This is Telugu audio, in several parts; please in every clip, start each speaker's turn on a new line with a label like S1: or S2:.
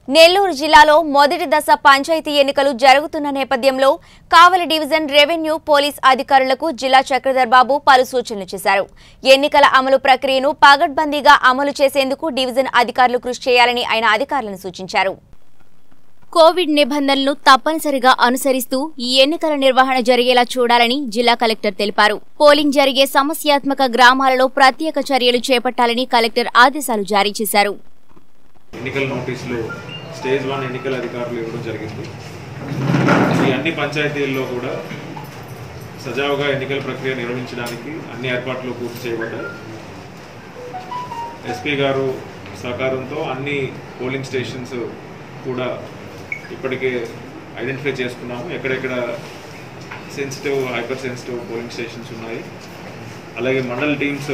S1: నెల్లూరు జిల్లాలో మొదటి దశ పంచాయతీ ఎన్నికలు జరుగుతున్న నేపథ్యంలో కావలి డివిజన్ రెవెన్యూ పోలీస్ అధికారులకు జిల్లా చక్రధర్ బాబు పలు సూచనలు చేశారు ఎన్నికల అమలు ప్రక్రియను పగడ్బందీగా అమలు చేసేందుకు డివిజన్ అధికారులు కృషి చేయాలని ఆయన అధికారులను సూచించారు కోవిడ్ నిబంధనలను తప్పనిసరిగా అనుసరిస్తూ ఈ ఎన్నికల నిర్వహణ జరిగేలా చూడాలని జిల్లా కలెక్టర్ తెలిపారు పోలింగ్ జరిగే సమస్యాత్మక గ్రామాలలో ప్రత్యేక చర్యలు చేపట్టాలని కలెక్టర్ ఆదేశాలు జారీ చేశారు
S2: ఎన్నికల నోటీసులు స్టేజ్ వన్ ఎన్నికల అధికారులు ఇవ్వడం జరిగింది ఈ అన్ని పంచాయతీల్లో కూడా సజావుగా ఎన్నికల ప్రక్రియ నిర్వహించడానికి అన్ని ఏర్పాట్లు పూర్తి చేయబడ్డాయి ఎస్పీ గారు సహకారంతో అన్ని పోలింగ్ స్టేషన్స్ కూడా ఇప్పటికే ఐడెంటిఫై చేసుకున్నాము ఎక్కడెక్కడ sensitive hyper sensitive polling stations ఉన్నాయి అలాగే మండల్ టీమ్స్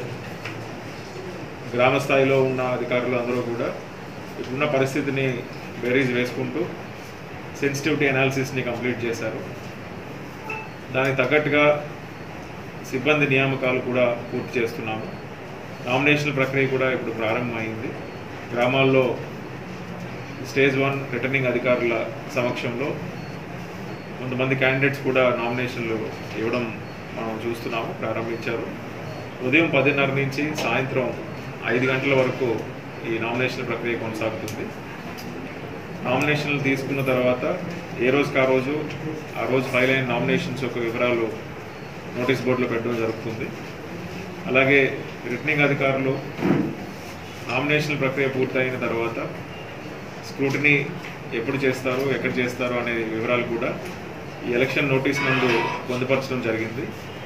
S2: గ్రామ స్థాయిలో ఉన్న అధికారులు అందరూ కూడా ఇప్పుడున్న పరిస్థితిని బేరీజ్ వేసుకుంటూ సెన్సిటివిటీ అనాలిసిస్ని కంప్లీట్ చేశారు దానికి తగ్గట్టుగా సిబ్బంది నియామకాలు కూడా పూర్తి చేస్తున్నాము నామినేషన్ ప్రక్రియ కూడా ఇప్పుడు ప్రారంభమైంది గ్రామాల్లో స్టేజ్ వన్ రిటర్నింగ్ అధికారుల సమక్షంలో కొంతమంది క్యాండిడేట్స్ కూడా నామినేషన్లు ఇవ్వడం మనం చూస్తున్నాము ప్రారంభించారు ఉదయం పదిన్నర నుంచి సాయంత్రం ఐదు గంటల వరకు ఈ నామినేషన్ ప్రక్రియ కొనసాగుతుంది నామినేషన్లు తీసుకున్న తర్వాత ఏ రోజుకి ఆ రోజు ఆ రోజు ఫైల్ అయిన నామినేషన్స్ యొక్క వివరాలు నోటీస్ బోర్డులో పెట్టడం జరుగుతుంది అలాగే రిటర్నింగ్ అధికారులు నామినేషన్ ప్రక్రియ పూర్తయిన తర్వాత స్క్రూటినీ ఎప్పుడు చేస్తారు ఎక్కడ చేస్తారు అనే వివరాలు కూడా ఈ ఎలక్షన్ నోటీస్ నందు పొందుపరచడం జరిగింది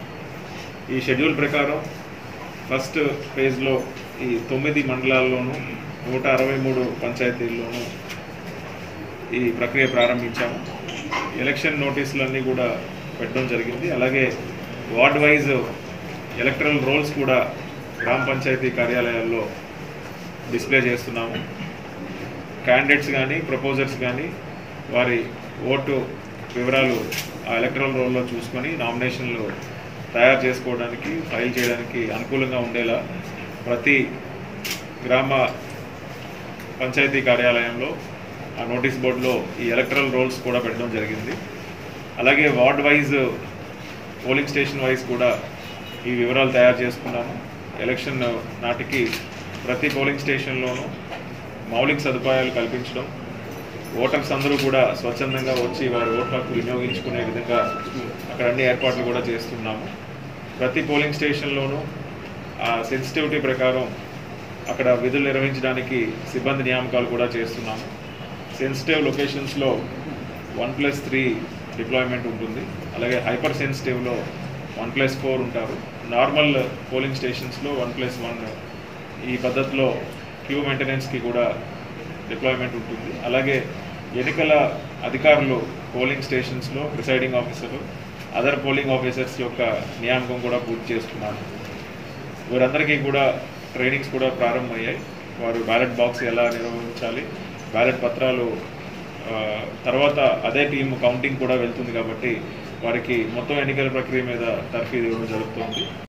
S2: ఈ షెడ్యూల్ ప్రకారం ఫస్ట్ ఫేజ్లో ఈ తొమ్మిది మండలాల్లోనూ నూట అరవై మూడు పంచాయతీల్లోనూ ఈ ప్రక్రియ ప్రారంభించాము ఎలక్షన్ నోటీసులన్నీ కూడా పెట్టడం జరిగింది అలాగే వార్డ్ వైజ్ ఎలక్టరల్ రోల్స్ కూడా గ్రామ పంచాయతీ కార్యాలయాల్లో డిస్ప్లే చేస్తున్నాము క్యాండిడేట్స్ కానీ ప్రపోజర్స్ కానీ వారి ఓటు వివరాలు ఆ ఎలక్ట్రల్ రోల్లో చూసుకొని నామినేషన్లు తయారు చేసుకోవడానికి ఫైల్ చేయడానికి అనుకూలంగా ఉండేలా ప్రతి గ్రామ పంచాయతీ కార్యాలయంలో ఆ నోటీస్ బోర్డులో ఈ ఎలక్ట్రల్ రోల్స్ కూడా పెట్టడం జరిగింది అలాగే ward wise polling station wise కూడా ఈ వివరాలు తయారు చేసుకున్నాము ఎలక్షన్ నాటికి ప్రతి పోలింగ్ స్టేషన్లోనూ మౌలిక సదుపాయాలు కల్పించడం ఓటర్స్ అందరూ కూడా స్వచ్ఛందంగా వచ్చి వారి ఓటు హక్కు వినియోగించుకునే విధంగా అక్కడ అన్ని ఏర్పాట్లు కూడా చేస్తున్నాము ప్రతి పోలింగ్ స్టేషన్లోనూ ఆ సెన్సిటివిటీ ప్రకారం అక్కడ విధులు నిర్వహించడానికి సిబ్బంది నియామకాలు కూడా చేస్తున్నాము సెన్సిటివ్ లొకేషన్స్లో వన్ ప్లస్ త్రీ డిప్లాయ్మెంట్ ఉంటుంది అలాగే హైపర్ సెన్సిటివ్లో వన్ ప్లస్ ఫోర్ ఉంటారు నార్మల్ పోలింగ్ స్టేషన్స్లో వన్ ప్లస్ వన్ ఈ పద్ధతిలో క్యూ మెయింటెనెన్స్కి కూడా డిప్లాయ్మెంట్ ఉంటుంది అలాగే ఎన్నికల అధికారులు పోలింగ్ స్టేషన్స్లో ప్రిసైడింగ్ ఆఫీసర్లు అదర్ పోలింగ్ ఆఫీసర్స్ యొక్క నియామకం కూడా పూర్తి చేస్తున్నారు వీరందరికీ కూడా ట్రైనింగ్స్ కూడా ప్రారంభమయ్యాయి వారు బ్యాలెట్ బాక్స్ ఎలా నిర్వహించాలి బ్యాలెట్ పత్రాలు ఆ, తర్వాత అదే టీం కౌంటింగ్ కూడా వెళ్తుంది కాబట్టి వారికి మొత్తం ఎన్నికల ప్రక్రియ మీద తర్ఫీదు ఇవ్వడం జరుగుతుంది